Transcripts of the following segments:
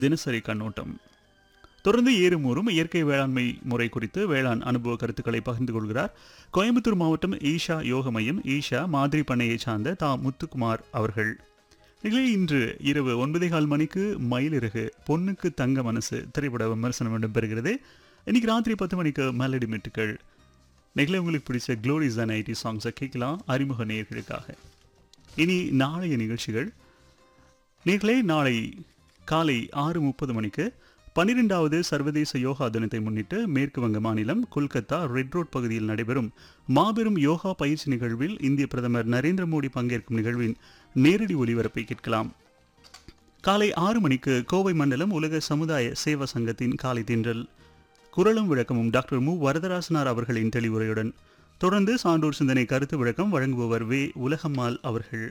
தினசரி கண்ணோட்டம் தொடர்ந்து ஏறுமூறும் இயற்கை வேளாண்மை முறை குறித்து வேளாண் அனுபவ கருத்துக்களை பகிர்ந்து கொள்கிறார் கோயம்புத்தூர் மாவட்டம் ஈஷா யோக மையம் ஈஷா மாதிரி பண்ணையைச் சார்ந்த தா முத்துக்குமார் அவர்கள் நிகழ்ச்சி இன்று இரவு ஒன்பதே கால் மணிக்கு மயிலிறகு பொண்ணுக்கு தங்க மனசு திரைப்பட விமர்சனம் இடம்பெறுகிறது இன்னைக்கு ராத்திரி பத்து மணிக்கு மெலடி மெட்டுக்கள் நிகழ உங்களுக்கு பிடிச்ச க்ளோரிஸ் அண்ட் ஐடி சாங்ஸை கேட்கலாம் அறிமுக நேயர்களுக்காக இனி நாளைய நிகழ்ச்சிகள் நேர்களே நாளை காலை ஆறு முப்பது மணிக்கு பன்னிரெண்டாவது சர்வதேச யோகா தினத்தை முன்னிட்டு மேற்கு வங்க மாநிலம் கொல்கத்தா ரெட் ரோட் பகுதியில் நடைபெறும் மாபெரும் யோகா பயிற்சி நிகழ்வில் இந்திய பிரதமர் நரேந்திர மோடி பங்கேற்கும் நிகழ்வின் நேரடி ஒலிபரப்பை கேட்கலாம் காலை ஆறு மணிக்கு கோவை மண்டலம் உலக சமுதாய சேவா சங்கத்தின் காலை தின்றல் குரலும் விளக்கமும் டாக்டர் மு வரதராசனார் அவர்களின் தெளிவுரையுடன் தொடர்ந்து சான்றோர் சிந்தனை கருத்து விளக்கம் வழங்குபவர் வே உலகம்மாள் அவர்கள்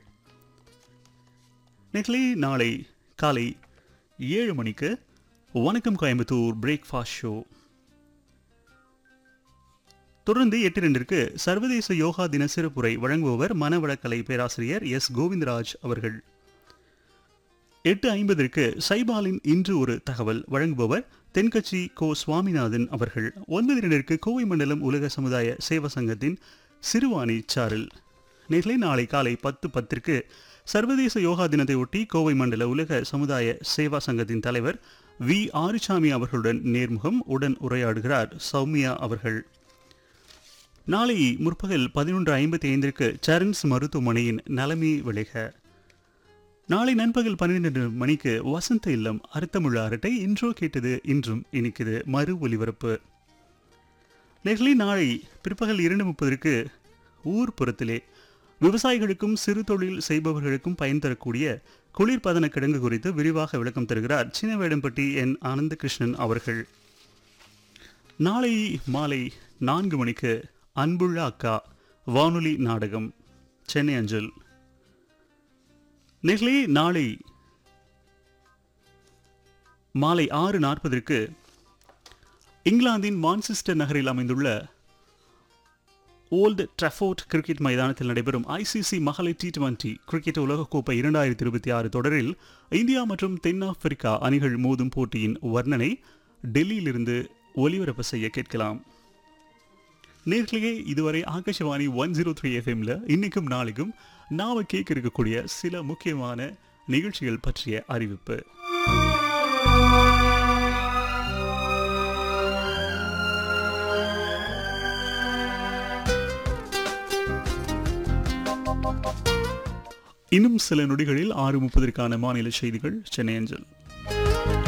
நெக்லி நாளை காலை ஏழு மணிக்கு வணக்கம் கோயம்புத்தூர் பிரேக்ஃபாஸ்ட் ஷோ தொடர்ந்து எட்டு ரெண்டிற்கு சர்வதேச யோகா தின சிறப்புரை வழங்குபவர் மனவளக்கலை பேராசிரியர் எஸ் கோவிந்தராஜ் அவர்கள் எட்டு ஐம்பதற்கு சைபாலின் இன்று ஒரு தகவல் வழங்குபவர் தென்கட்சி கோ சுவாமிநாதன் அவர்கள் ஒன்பது இரண்டிற்கு கோவை மண்டலம் உலக சமுதாய சேவா சங்கத்தின் சிறுவாணி சாரல் நேர்களை நாளை காலை பத்து பத்திற்கு சர்வதேச யோகா தினத்தை ஒட்டி கோவை மண்டல உலக சமுதாய சேவா சங்கத்தின் தலைவர் வி ஆறுசாமி அவர்களுடன் நேர்முகம் உடன் உரையாடுகிறார் சௌமியா அவர்கள் நாளை முற்பகல் பதினொன்று ஐம்பத்தி ஐந்திற்கு சரண்ஸ் மருத்துவமனையின் நலமே விளைக நாளை நண்பகல் பன்னிரண்டு மணிக்கு வசந்த இல்லம் அர்த்தமுள்ள அரட்டை இன்றோ கேட்டது இன்றும் இனிக்குது மறு ஒலிபரப்பு நேர்களை நாளை பிற்பகல் இரண்டு முப்பதற்கு ஊர்ப்புறத்திலே விவசாயிகளுக்கும் சிறு தொழில் செய்பவர்களுக்கும் பயன் தரக்கூடிய குளிர்பதன கிடங்கு குறித்து விரிவாக விளக்கம் தருகிறார் சின்னவேடம்பட்டி என் ஆனந்த கிருஷ்ணன் அவர்கள் நாளை மாலை நான்கு மணிக்கு அன்புள்ள அக்கா வானொலி நாடகம் சென்னை அஞ்சல் நெகிழி நாளை மாலை ஆறு நாற்பதற்கு இங்கிலாந்தின் மான்செஸ்டர் நகரில் அமைந்துள்ள ஓல்டு ட்ரஃபோர்ட் கிரிக்கெட் மைதானத்தில் நடைபெறும் ஐசிசி மகளிர் டி டுவெண்டி கிரிக்கெட் உலகக்கோப்பை இரண்டாயிரத்தி இருபத்தி ஆறு தொடரில் இந்தியா மற்றும் தென்னாப்பிரிக்கா அணிகள் மோதும் போட்டியின் வர்ணனை டெல்லியிலிருந்து ஒலிபரப்பு செய்ய கேட்கலாம் நேர்களே இதுவரை ஆகாஷவாணி ஒன் ஜீரோ த்ரீ எஃப்எம்ல இன்னைக்கும் நாளைக்கும் நாம கேட்க இருக்கக்கூடிய சில முக்கியமான நிகழ்ச்சிகள் பற்றிய அறிவிப்பு இன்னும் சில நொடிகளில் ஆறு முப்பதற்கான மாநில செய்திகள் சென்னை அஞ்சல்